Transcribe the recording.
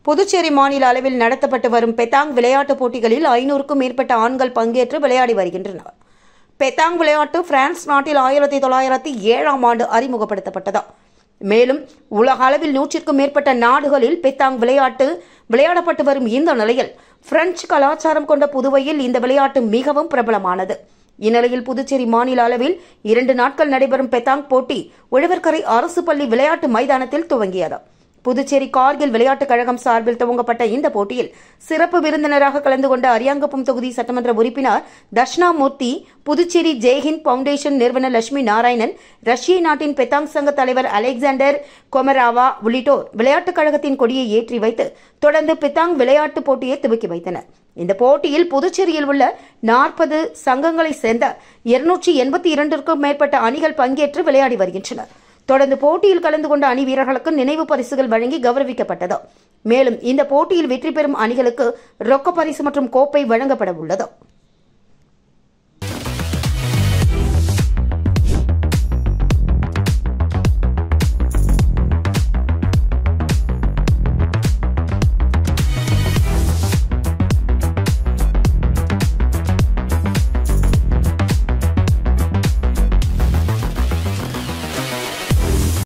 புதுச்சேரி மாநில அளவில் நடத்தப்பட்டு வரும் பெத்தாங் விளையாட்டுப் போட்டிகளில் ஐநூறுக்கும் மேற்பட்ட ஆண்கள் பங்கேற்று விளையாடி வருகின்றனர் பெத்தாங் விளையாட்டு பிரான்ஸ் நாட்டில் ஆயிரத்தி தொள்ளாயிரத்தி ஏழாம் ஆண்டு அறிமுகப்படுத்தப்பட்டது மேலும் உலக அளவில் நூற்றிற்கும் மேற்பட்ட நாடுகளில் பெத்தாங் விளையாட்டு விளையாடப்பட்டு வரும் இந்த நிலையில் பிரெஞ்சு கலாச்சாரம் கொண்ட புதுவையில் இந்த விளையாட்டு மிகவும் பிரபலமானது இந்நிலையில் புதுச்சேரி மாநில அளவில் இரண்டு நாட்கள் நடைபெறும் பெத்தாங் போட்டி உழவர்கரை அரசு பள்ளி விளையாட்டு மைதானத்தில் துவங்கியது புதுச்சேரி கார்கில் விளையாட்டுக் கழகம் சார்பில் துவங்கப்பட்ட இந்த போட்டியில் சிறப்பு விருந்தினராக கலந்து கொண்ட அரியாங்குப்பம் தொகுதி சட்டமன்ற உறுப்பினர் தட்சிணாமூர்த்தி புதுச்சேரி ஜெய்ஹிந்த் பவுண்டேஷன் நிறுவனர் லட்சுமி நாராயணன் ரஷ்ய நாட்டின் பெத்தாங் சங்க தலைவர் அலெக்சாண்டர் கொமராவா உள்ளிட்டோர் விளையாட்டுக் கழகத்தின் கொடியை ஏற்றி வைத்து தொடர்ந்து பெத்தாங் விளையாட்டுப் போட்டியை துவக்கி வைத்தனர் இந்த போட்டியில் புதுச்சேரியில் உள்ள நாற்பது சங்கங்களைச் சேர்ந்த இருநூற்றி எண்பத்தி இரண்டிற்கும் மேற்பட்ட அணிகள் பங்கேற்று விளையாடி வருகின்றனர் தொடர்ந்து போட்டியில் கலந்து கொண்ட அணி வீரர்களுக்கு நினைவு பரிசுகள் வழங்கி கௌரவிக்கப்பட்டது மேலும் இந்த போட்டியில் வெற்றி பெறும் அணிகளுக்கு ரொக்க பரிசு மற்றும் கோப்பை வழங்கப்பட உள்ளது